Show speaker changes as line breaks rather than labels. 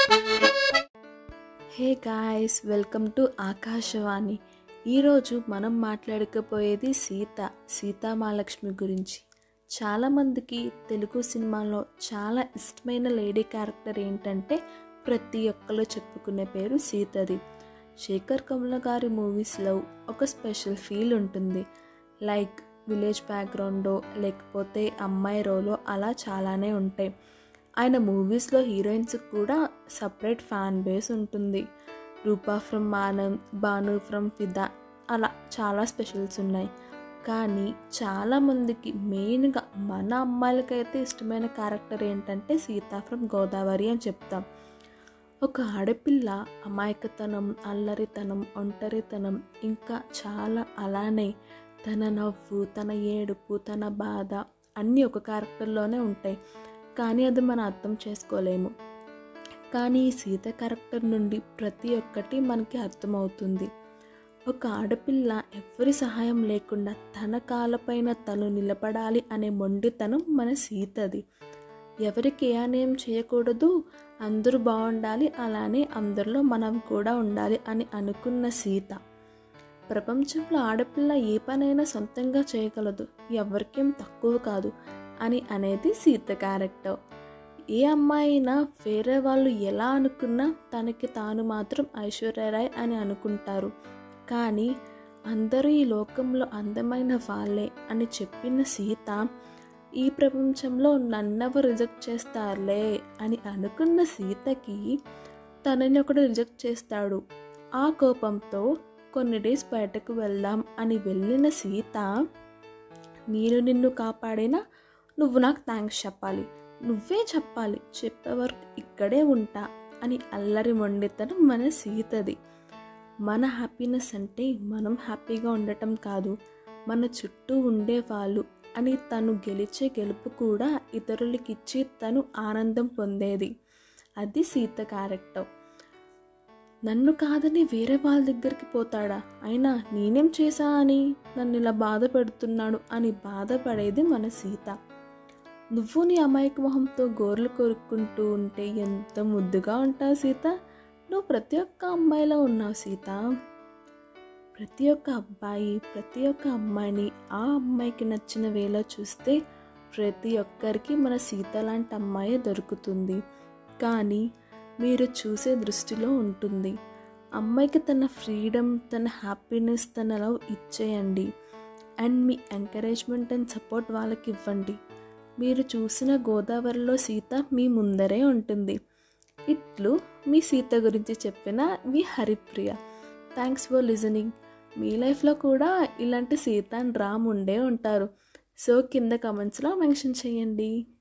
hey guys welcome to Akashvani ఈరోజు మనం మాట్లాడకపోయేది సీత సీతామహాలక్ష్మి గురించి చాలామందికి తెలుగు సినిమాలో చాలా ఇష్టమైన లేడీ క్యారెక్టర్ ఏంటంటే ప్రతి ఒక్కరు చెప్పుకునే పేరు సీతది శేఖర్ కమల గారి మూవీస్లో ఒక స్పెషల్ ఫీల్ ఉంటుంది లైక్ విలేజ్ బ్యాక్గ్రౌండో లేకపోతే అమ్మాయి రోలో అలా చాలానే ఉంటాయి ఆయన మూవీస్లో హీరోయిన్స్ కూడా సపరేట్ ఫ్యాన్ బేస్ ఉంటుంది రూపా ఫ్రమ్ మానవ్ భాను ఫ్రమ్ ఫిదా అలా చాలా స్పెషల్స్ ఉన్నాయి కానీ చాలామందికి మెయిన్గా మన అమ్మాయిలకైతే ఇష్టమైన క్యారెక్టర్ ఏంటంటే సీత ఫ్రమ్ గోదావరి అని చెప్తాం ఒక ఆడపిల్ల అమాయకతనం అల్లరితనం ఒంటరితనం ఇంకా చాలా అలానే తన నవ్వు తన ఏడుపు తన బాధ అన్నీ ఒక క్యారెక్టర్లోనే ఉంటాయి కానీ అది మనం అర్థం చేసుకోలేము కానీ ఈ సీత క్యారెక్టర్ నుండి ప్రతి ఒక్కటి మనకి అర్థమవుతుంది ఒక ఆడపిల్ల ఎవరి సహాయం లేకుండా తన కాళ్ళపైన తను నిలబడాలి అనే మొండితనం మన సీతది ఎవరికి ఏ అన్యాయం చేయకూడదు అందరూ బాగుండాలి అలానే అందరిలో మనం కూడా ఉండాలి అని అనుకున్న సీత ప్రపంచంలో ఆడపిల్ల ఏ పనైనా సొంతంగా చేయగలదు ఎవరికేం తక్కువ కాదు అని అనేది సీత క్యారెక్టర్ ఏ అమ్మాయి అయినా వేరే వాళ్ళు ఎలా అనుకున్నా తనకి తాను మాత్రం ఐశ్వర్యరాయ్ అని అనుకుంటారు కానీ అందరూ ఈ లోకంలో అందమైన వాళ్ళే అని చెప్పిన సీత ఈ ప్రపంచంలో నన్నెవరు రిజెక్ట్ చేస్తారులే అని అనుకున్న సీతకి తనని ఒకడు రిజెక్ట్ చేస్తాడు ఆ కోపంతో కొన్ని డేస్ బయటకు వెళ్దాం అని వెళ్ళిన సీత నేను నిన్ను కాపాడినా నువ్వు నాకు థ్యాంక్స్ చెప్పాలి నువ్వే చెప్పాలి చెప్పే వరకు ఇక్కడే ఉంటా అని అల్లరి మొండితనం మన సీతది మన హ్యాపీనెస్ అంటే మనం హ్యాపీగా ఉండటం కాదు మన చుట్టూ ఉండేవాళ్ళు అని తను గెలిచే గెలుపు కూడా ఇతరులకి ఇచ్చి తను ఆనందం పొందేది అది సీత క్యారెక్టర్ నన్ను కాదని వేరే వాళ్ళ దగ్గరికి పోతాడా అయినా నేనేం చేశా అని నన్ను ఇలా బాధ పెడుతున్నాడు అని బాధపడేది మన సీత నువ్వు నీ అమాయక మొహంతో గోర్లు కొరుక్కుంటూ ఉంటే ఎంత ముద్దుగా ఉంటావు సీత నువ్వు ప్రతి ఒక్క అమ్మాయిలో ఉన్నావు సీత ప్రతి ఒక్క అబ్బాయి ప్రతి ఒక్క అమ్మాయిని ఆ అమ్మాయికి నచ్చిన వేళ చూస్తే ప్రతి ఒక్కరికి మన సీత లాంటి అమ్మాయి దొరుకుతుంది కానీ మీరు చూసే దృష్టిలో ఉంటుంది అమ్మాయికి తన ఫ్రీడమ్ తన హ్యాపీనెస్ తన లవ్ ఇచ్చేయండి అండ్ మీ ఎంకరేజ్మెంట్ అండ్ సపోర్ట్ వాళ్ళకి ఇవ్వండి మీరు చూసిన గోదావరిలో సీత మీ ముందరే ఉంటుంది ఇట్లు మీ సీత గురించి చెప్పిన మీ హరిప్రియ థ్యాంక్స్ ఫర్ లిజనింగ్ మీ లైఫ్లో కూడా ఇలాంటి సీత అండ్ రామ్ ఉండే ఉంటారు సో కింద కమెంట్స్లో మెన్షన్ చేయండి